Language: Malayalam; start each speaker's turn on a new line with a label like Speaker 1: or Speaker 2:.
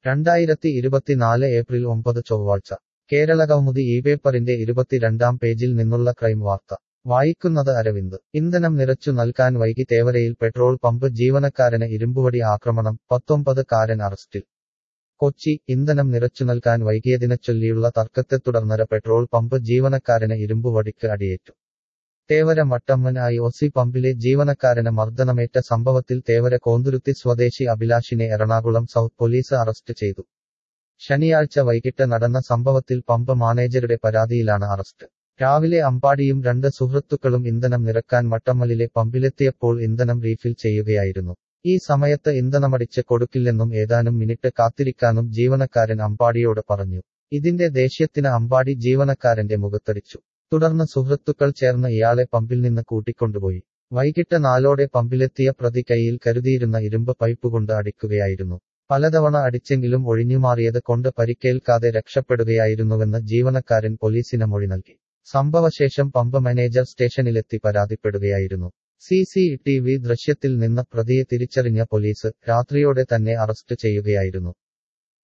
Speaker 1: രണ്ടായിരത്തി ഇരുപത്തിനാല് ഏപ്രിൽ ഒമ്പത് ചൊവ്വാഴ്ച കേരളകൗമുദി ഈ പേപ്പറിന്റെ ഇരുപത്തിരണ്ടാം പേജിൽ നിന്നുള്ള ക്രൈം വാർത്ത വായിക്കുന്നത് അരവിന്ദ് ഇന്ധനം നിറച്ചു നൽകാൻ വൈകി തേവരയിൽ പെട്രോൾ പമ്പ് ജീവനക്കാരന് ഇരുമ്പുവടി ആക്രമണം പത്തൊമ്പത് കാരൻ അറസ്റ്റിൽ കൊച്ചി ഇന്ധനം നിറച്ചു നൽകാൻ വൈകിയതിനെ ചൊല്ലിയുള്ള തർക്കത്തെ തുടർന്നര പെട്രോൾ പമ്പ് ജീവനക്കാരന് ഇരുമ്പുവടിക്ക് അടിയേറ്റു തേവര മട്ടമ്മൻ ഐ ഒസി പമ്പിലെ ജീവനക്കാരന് മർദ്ദനമേറ്റ സംഭവത്തിൽ തേവര കോന്തുരുത്തി സ്വദേശി അഭിലാഷിനെ എറണാകുളം സൗത്ത് പോലീസ് അറസ്റ്റ് ചെയ്തു ശനിയാഴ്ച വൈകിട്ട് നടന്ന സംഭവത്തിൽ പമ്പ് മാനേജരുടെ പരാതിയിലാണ് അറസ്റ്റ് രാവിലെ അമ്പാടിയും രണ്ട് സുഹൃത്തുക്കളും ഇന്ധനം നിറക്കാൻ മട്ടമ്മലിലെ പമ്പിലെത്തിയപ്പോൾ ഇന്ധനം റീഫിൽ ചെയ്യുകയായിരുന്നു ഈ സമയത്ത് ഇന്ധനമടിച്ച് കൊടുക്കില്ലെന്നും ഏതാനും മിനിറ്റ് കാത്തിരിക്കാനും ജീവനക്കാരൻ അമ്പാടിയോട് പറഞ്ഞു ഇതിന്റെ ദേഷ്യത്തിന് അമ്പാടി ജീവനക്കാരന്റെ മുഖത്തടിച്ചു തുടർന്ന് സുഹൃത്തുക്കൾ ചേർന്ന് ഇയാളെ പമ്പിൽ നിന്ന് കൂട്ടിക്കൊണ്ടുപോയി വൈകിട്ട് നാലോടെ പമ്പിലെത്തിയ പ്രതി കൈയിൽ കരുതിയിരുന്ന ഇരുമ്പ് പൈപ്പ് കൊണ്ട് അടിക്കുകയായിരുന്നു പലതവണ അടിച്ചെങ്കിലും ഒഴിഞ്ഞുമാറിയത് കൊണ്ട് പരിക്കേൽക്കാതെ രക്ഷപ്പെടുകയായിരുന്നുവെന്ന് ജീവനക്കാരൻ പോലീസിന് മൊഴി നൽകി സംഭവശേഷം പമ്പ് മാനേജർ സ്റ്റേഷനിലെത്തി പരാതിപ്പെടുകയായിരുന്നു സി സി ടി വി ദൃശ്യത്തിൽ നിന്ന് പ്രതിയെ തിരിച്ചറിഞ്ഞ പോലീസ് രാത്രിയോടെ തന്നെ അറസ്റ്റ് ചെയ്യുകയായിരുന്നു